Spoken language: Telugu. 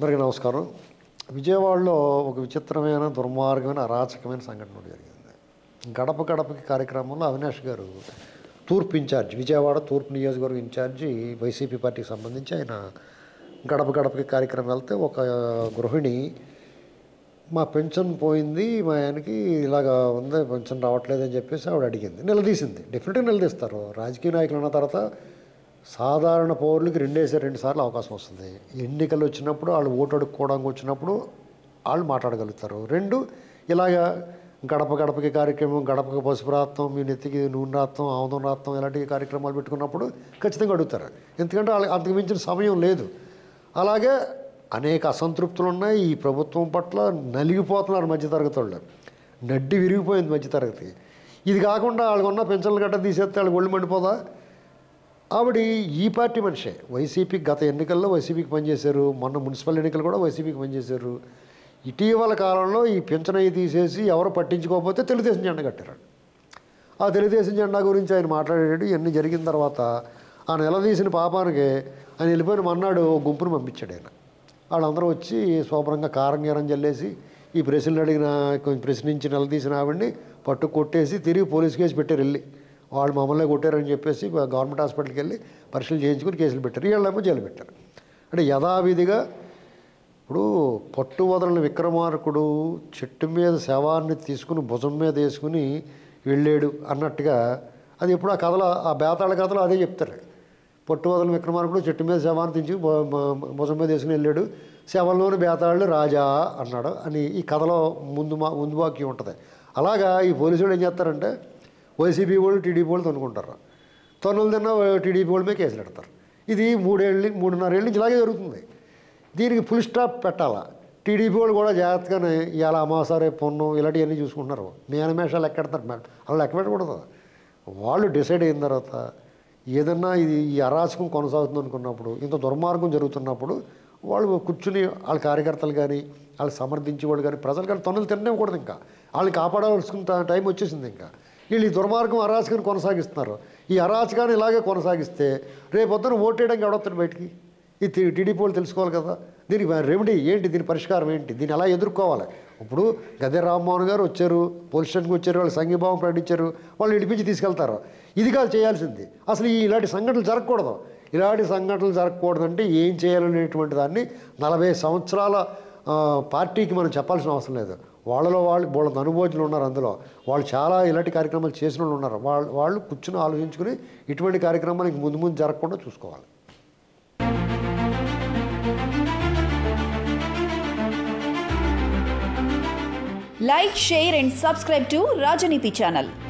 అందరికీ నమస్కారం విజయవాడలో ఒక విచిత్రమైన దుర్మార్గమైన అరాచకమైన సంఘటన ఒకటి జరిగింది గడప గడపకి కార్యక్రమంలో అవినాష్ గారు తూర్పు ఇన్ఛార్జ్ విజయవాడ తూర్పు నియోజకవర్గం ఇన్ఛార్జి వైసీపీ పార్టీకి సంబంధించి ఆయన గడప గడపకి కార్యక్రమం వెళ్తే ఒక గృహిణి మా పెన్షన్ పోయింది మా ఆయనకి ఇలాగ ఉంది పెన్షన్ రావట్లేదని చెప్పేసి ఆవిడ అడిగింది నిలదీసింది డెఫినెట్గా నిలదీస్తారు రాజకీయ నాయకులు అన్న తర్వాత సాధారణ పౌరులకి రెండేసి రెండు సార్లు అవకాశం వస్తుంది ఎన్నికలు వచ్చినప్పుడు వాళ్ళు ఓటు అడుక్కోవడానికి వచ్చినప్పుడు వాళ్ళు మాట్లాడగలుగుతారు రెండు ఇలాగ గడప గడపకి కార్యక్రమం గడపకి పసుపు రాత్తం మీ నెత్తికి నూనె రాత్తం ఆముదం రాత్తం ఇలాంటి కార్యక్రమాలు పెట్టుకున్నప్పుడు ఖచ్చితంగా అడుగుతారు ఎందుకంటే వాళ్ళకి అంతకు మించిన సమయం లేదు అలాగే అనేక అసంతృప్తులు ఉన్నాయి ఈ ప్రభుత్వం పట్ల నలిగిపోతున్నారు మధ్యతరగతి వాళ్ళు నడ్డి విరిగిపోయింది మధ్యతరగతి ఇది కాకుండా వాళ్ళకు ఉన్న పెన్షన్లు గట్ట తీసేస్తే వాళ్ళకి ఒళ్ళు మండిపోదా ఆవిడ ఈ పార్టీ మనిషే వైసీపీ గత ఎన్నికల్లో వైసీపీకి పనిచేశారు మొన్న మున్సిపల్ ఎన్నికలు కూడా వైసీపీకి పనిచేశారు ఇటీవల కాలంలో ఈ పెన్షన్ అవి తీసేసి ఎవరు పట్టించుకోకపోతే తెలుగుదేశం జెండా కట్టారు ఆ తెలుగుదేశం జెండా గురించి ఆయన మాట్లాడేటట్టు ఇవన్నీ జరిగిన తర్వాత ఆ నిలదీసిన పాపానికి ఆయన వెళ్ళిపోయిన మన్నాడు ఓ గుంపును పంపించాడు ఆయన వాళ్ళందరూ వచ్చి శుభ్రంగా కారం గీరం చల్లేసి ఈ ప్రశ్నలు అడిగిన కొంచెం ప్రశ్నించి నిలదీసిన ఆవిడ్ని పట్టు కొట్టేసి తిరిగి పోలీస్ కేసు పెట్టారు వెళ్ళి వాళ్ళు మమ్మల్ని కొట్టారని చెప్పేసి గవర్నమెంట్ హాస్పిటల్కి వెళ్ళి పరీక్షలు చేయించుకుని కేసులు పెట్టారు వీళ్ళేమో జైలు పెట్టారు అంటే యథావిధిగా ఇప్పుడు పట్టు వదలని విక్రమార్కుడు చెట్టు మీద శవాన్ని తీసుకుని భుజం మీద వేసుకుని వెళ్ళాడు అన్నట్టుగా అది ఎప్పుడు ఆ కథలో ఆ బేతాళ కథలో అదే చెప్తారు పట్టు వదలని విక్రమార్కుడు చెట్టు మీద శవాన్ని తెచ్చి భు- భు- భుజం మీద వేసుకుని వెళ్ళాడు శవంలోని బేతాళుడు రాజా అన్నాడు అని ఈ కథలో ముందు మా ముందు వాక్యం ఉంటుంది అలాగా ఈ పోలీసు వాళ్ళు ఏం చేస్తారంటే వైసీపీ వాళ్ళు టీడీపీ వాళ్ళు తనుకుంటారు తన్నులు తిన్న టీడీపీ వాళ్ళ మీద కేసులు పెడతారు ఇది మూడేళ్ళ మూడున్నరేళ్ళ నుంచి ఇలాగే జరుగుతుంది దీనికి ఫుల్ స్టాప్ పెట్టాలా టీడీపీ వాళ్ళు కూడా జాగ్రత్తగానే ఇవాళ అమాసా రేపు పొన్నం ఇలాంటివన్నీ చూసుకుంటున్నారు మేనమేషాలు ఎక్కెడతారు మేడం అలా లెక్క పెట్టకూడదు వాళ్ళు డిసైడ్ అయిన తర్వాత ఏదన్నా ఇది ఈ అరాచకం కొనసాగుతుంది అనుకున్నప్పుడు ఇంత దుర్మార్గం జరుగుతున్నప్పుడు వాళ్ళు కూర్చుని వాళ్ళ కార్యకర్తలు కానీ వాళ్ళు సమర్థించే వాళ్ళు కానీ ప్రజలు కానీ తొన్నులు తినకూడదు ఇంకా వాళ్ళని కాపాడవలసిన టైం వచ్చేసింది ఇంకా వీళ్ళు ఈ దుర్మార్గం అరాచకాన్ని కొనసాగిస్తున్నారు ఈ అరాచకాన్ని ఇలాగే కొనసాగిస్తే రేపొద్దున ఓటేయడానికి ఎవడొస్తాడు బయటికి ఈ టీ- టీడీపీ వాళ్ళు తెలుసుకోవాలి కదా దీనికి రెమెడీ ఏంటి దీని పరిష్కారం ఏంటి దీన్ని ఎలా ఎదుర్కోవాలి ఇప్పుడు గదే రామ్మోహన్ గారు వచ్చారు పోలీస్ స్టేషన్కి వచ్చారు వాళ్ళు సంఘీభావం ప్రకటించారు వాళ్ళు ఇడిపించి తీసుకెళ్తారు ఇది కాదు చేయాల్సింది అసలు ఈ ఇలాంటి సంఘటనలు జరగకూడదు ఇలాంటి సంఘటనలు జరగకూడదంటే ఏం చేయాలనేటువంటి దాన్ని నలభై సంవత్సరాల ఆ, పార్టీకి మనం చెప్పాల్సిన అవసరం లేదు వాళ్ళలో వాళ్ళు వాళ్ళ అనుభవజ్ఞులు ఉన్నారు అందులో వాళ్ళు చాలా ఇలాంటి కార్యక్రమాలు చేసిన వాళ్ళు ఉన్నారు వాళ్ళు వాళ్ళు కూర్చుని ఆలోచించుకుని ఇటువంటి కార్యక్రమాలు ఇంక ముందు ముందు జరగకుండా చూసుకోవాలి Like, share, and subscribe to Rajaniti channel.